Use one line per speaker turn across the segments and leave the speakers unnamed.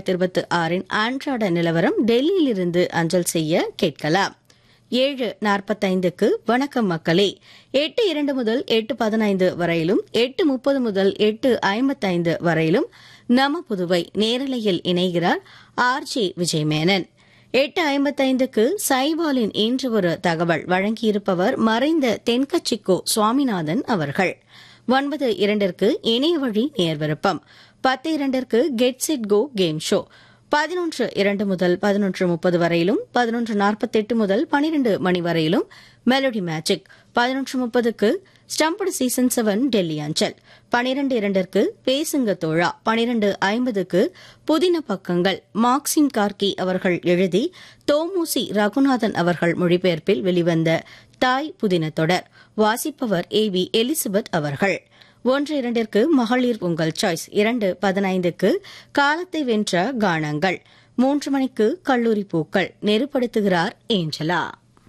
இரண்டாயிரத்தி இருபத்தி ஆறின் ஆன்றாட நிலவரம் டெல்லியிலிருந்து அஞ்சல் செய்ய கேட்கலாம் ஏழு நாற்பத்தைந்துக்கு வணக்கம் மக்களே எட்டு இரண்டு முதல் எட்டு பதினைந்து வரையிலும் எட்டு முப்பது முதல் எட்டு ஐம்பத்தைந்து வரையிலும் நம புதுவை நேரலையில் இணைகிறார் ஆர் ஜே விஜயமேனன் எட்டு ஐம்பத்தைந்துக்கு சைவாலின் இன்று ஒரு தகவல் வழங்கியிருப்பவர் மறைந்த தென்கட்சிக்கோ சுவாமிநாதன் அவர்கள் ஒன்பது இரண்டிற்கு இணைய வழி நேர்விருப்பம் பத்து இரண்டிற்கு get set go game show பதினொன்று இரண்டு முதல் பதினொன்று முப்பது வரையிலும் பதினொன்று நாற்பத்தெட்டு முதல் பனிரெண்டு மணி வரையிலும் மெலடி மேஜிக் பதினொன்று முப்பதுக்கு ஸ்டம்படு சீசன் செவன் டெல்லி அஞ்சல் பனிரெண்டு இரண்டிற்கு பேசுங்க தோழா பனிரெண்டு ஐம்பதுக்கு புதின பக்கங்கள் மார்க்சிம் கார்கி அவர்கள் எழுதி தோமுசி ரகுநாதன் அவர்கள் மொழிபெயர்ப்பில் வெளிவந்த தாய் புதின தொடர் வாசிப்பவர் ஏ வி எலிசபெத் அவர்கள் ஒன்று இரண்டிற்கு மகளிர் உங்கள் சாய்ஸ் இரண்டு பதினைந்துக்கு காலத்தை வென்ற கானங்கள் மூன்று மணிக்கு கல்லூரி பூக்கள் நெருப்படுத்துகிறார் ஏஞ்சலா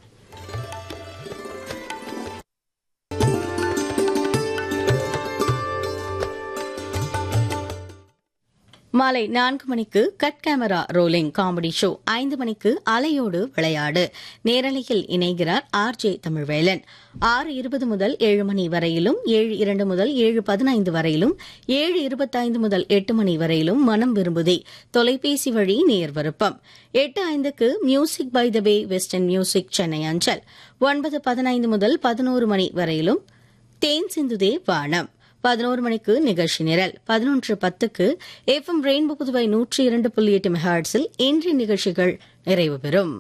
மாலை நான்கு மணிக்கு cut camera rolling comedy show ஐந்து மணிக்கு அலையோடு விளையாடு நேரலையில் இணைகிறார் ஆர் ஜே தமிழ்வேலன் ஆறு இருபது முதல் ஏழு மணி வரையிலும் ஏழு இரண்டு முதல் ஏழு பதினைந்து வரையிலும் ஏழு இருபத்தைந்து முதல் எட்டு மணி வரையிலும் மனம் விரும்புதே தொலைபேசி வழி நேர் விருப்பம் எட்டு ஐந்துக்கு music by the bay western music Chennai அஞ்சல் ஒன்பது பதினைந்து முதல் பதினோரு மணி வரையிலும் தேன் சிந்துதே வானம் பதினோரு மணிக்கு நிகழ்ச்சி நிரல் பதினொன்று பத்துக்கு எஃப் எம் ரெயின்போ புதுவை நூற்றி இரண்டு புள்ளி எட்டு மெகாட்ஸில் இன்றைய நிகழ்ச்சிகள் நிறைவு பெறும்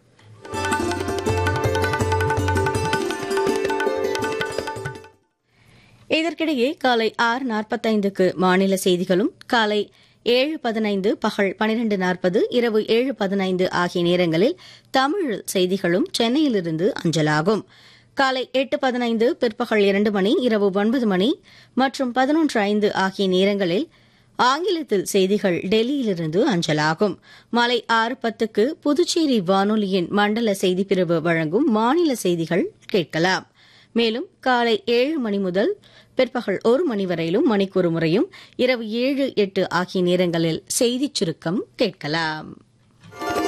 இதற்கிடையே காலை ஆறு நாற்பத்தைந்துக்கு மாநில செய்திகளும் காலை ஏழு பதினைந்து பகல் பனிரெண்டு நாற்பது இரவு ஏழு பதினைந்து ஆகிய நேரங்களில் தமிழ் செய்திகளும் சென்னையிலிருந்து அஞ்சலாகும் காலை எட்டு பதினைந்து பிற்பகல் இரண்டு மணி இரவு ஒன்பது மணி மற்றும் பதினொன்று ஐந்து ஆகிய நேரங்களில் ஆங்கிலத்தில் செய்திகள் டெல்லியிலிருந்து அஞ்சலாகும் மாலை ஆறு பத்துக்கு புதுச்சேரி வானொலியின் மண்டல செய்திப்பிரிவு வழங்கும் மாநில செய்திகள் கேட்கலாம் மேலும் காலை ஏழு மணி முதல் பிற்பகல் ஒரு மணி வரையிலும் மணிக்கூறு முறையும் இரவு ஏழு எட்டு ஆகிய நேரங்களில் செய்திச் சுருக்கம் கேட்கலாம்